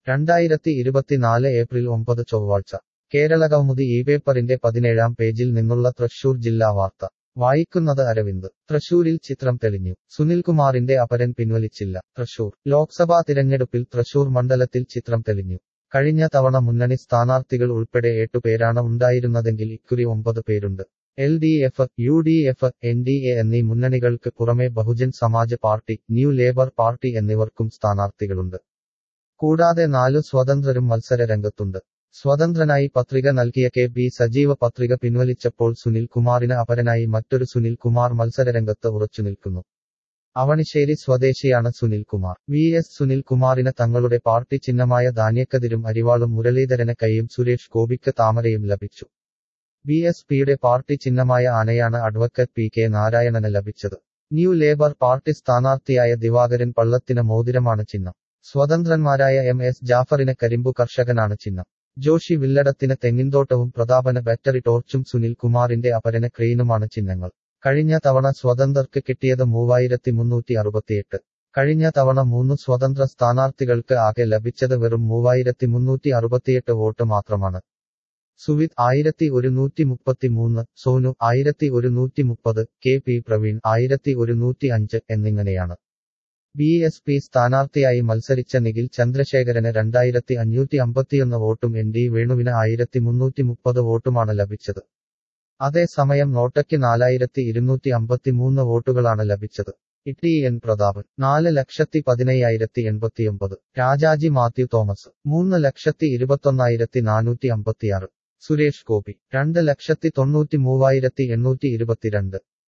രണ്ടായിരത്തി ഇരുപത്തിനാല് ഏപ്രിൽ ഒമ്പത് ചൊവ്വാഴ്ച കേരളകൗമുദി ഈ പേപ്പറിന്റെ പതിനേഴാം പേജിൽ നിന്നുള്ള തൃശൂർ ജില്ലാ വാർത്ത വായിക്കുന്നത് അരവിന്ദ് തൃശൂരിൽ ചിത്രം തെളിഞ്ഞു സുനിൽകുമാറിന്റെ അപരൻ പിൻവലിച്ചില്ല തൃശൂർ ലോക്സഭാ തിരഞ്ഞെടുപ്പിൽ തൃശൂർ മണ്ഡലത്തിൽ ചിത്രം തെളിഞ്ഞു കഴിഞ്ഞ തവണ മുന്നണി സ്ഥാനാർത്ഥികൾ ഉൾപ്പെടെ എട്ടുപേരാണ് ഉണ്ടായിരുന്നതെങ്കിൽ ഇക്കുറി ഒമ്പത് പേരുണ്ട് L D F U D F N D A എന്നീ മുന്നണികൾക്ക് പുറമെ Bahujan Samaj party new labour party എന്നിവർക്കും സ്ഥാനാർത്ഥികളുണ്ട് കൂടാതെ നാലു സ്വതന്ത്രരും മത്സര രംഗത്തുണ്ട് സ്വതന്ത്രനായി പത്രിക നൽകിയ കെ ബി സജീവ പത്രിക പിൻവലിച്ചപ്പോൾ സുനിൽ കുമാറിന് അപരനായി മറ്റൊരു സുനിൽ കുമാർ മത്സരരംഗത്ത് ഉറച്ചുനിൽക്കുന്നു അവണിശ്ശേരി സ്വദേശിയാണ് സുനിൽ കുമാർ വി എസ് സുനിൽ കുമാറിന് തങ്ങളുടെ പാർട്ടി ചിഹ്നമായ ധാന്യക്കതിരും അരിവാളും മുരളീധരന് കൈയും സുരേഷ് ഗോപിക്ക് താമരയും ലഭിച്ചു ബി എസ് പിയുടെ പാർട്ടി ചിഹ്നമായ ആനയാണ് അഡ്വക്കറ്റ് പി കെ നാരായണന് ലഭിച്ചത് ന്യൂ ലേബർ പാർട്ടി സ്ഥാനാർത്ഥിയായ ദിവാകരൻ പള്ളത്തിന് മോതിരമാണ് ചിഹ്നം സ്വതന്ത്രന്മാരായ എം എസ് ജാഫറിന് കരിമ്പു കർഷകനാണ് ചിഹ്നം ജോഷി വില്ലടത്തിന് തെങ്ങിൻതോട്ടവും പ്രതാപന് ബാറ്ററി ടോർച്ചും സുനിൽ കുമാറിന്റെ അപരന് ക്രെയിനുമാണ് ചിഹ്നങ്ങൾ കഴിഞ്ഞ തവണ സ്വതന്ത്രർക്ക് കിട്ടിയത് മൂവായിരത്തി മുന്നൂറ്റി അറുപത്തിയെട്ട് കഴിഞ്ഞ തവണ മൂന്ന് സ്വതന്ത്ര സ്ഥാനാർത്ഥികൾക്ക് ആകെ ലഭിച്ചത് വെറും മൂവായിരത്തി മുന്നൂറ്റി അറുപത്തിയെട്ട് വോട്ട് മാത്രമാണ് സുവിത് ആയിരത്തി ഒരുന്നൂറ്റി മുപ്പത്തിമൂന്ന് സോനു ആയിരത്തി ഒരുന്നൂറ്റി മുപ്പത് കെ പി പ്രവീൺ ആയിരത്തി ഒരുന്നൂറ്റി അഞ്ച് എന്നിങ്ങനെയാണ് ബി എസ് പി സ്ഥാനാർത്ഥിയായി മത്സരിച്ച നിഖിൽ ചന്ദ്രശേഖരന് രണ്ടായിരത്തി അഞ്ഞൂറ്റി അമ്പത്തിയൊന്ന് വോട്ടും എൻ ഡി വേണുവിന് ആയിരത്തി മുന്നൂറ്റി മുപ്പത് വോട്ടുമാണ് ലഭിച്ചത് അതേസമയം നോട്ടയ്ക്ക് നാലായിരത്തി ഇരുന്നൂറ്റി അമ്പത്തിമൂന്ന് വോട്ടുകളാണ് ലഭിച്ചത് ഇട്ടി എൻ പ്രതാപൻ നാല് ലക്ഷത്തി പതിനയ്യായിരത്തി എൺപത്തിയൊമ്പത് രാജാജി മാത്യു തോമസ് മൂന്ന് ലക്ഷത്തി ഇരുപത്തൊന്നായിരത്തി നാനൂറ്റി അമ്പത്തിയാറ് സുരേഷ് ഗോപി രണ്ട് ലക്ഷത്തി തൊണ്ണൂറ്റി മൂവായിരത്തി എണ്ണൂറ്റി ഇരുപത്തിരണ്ട്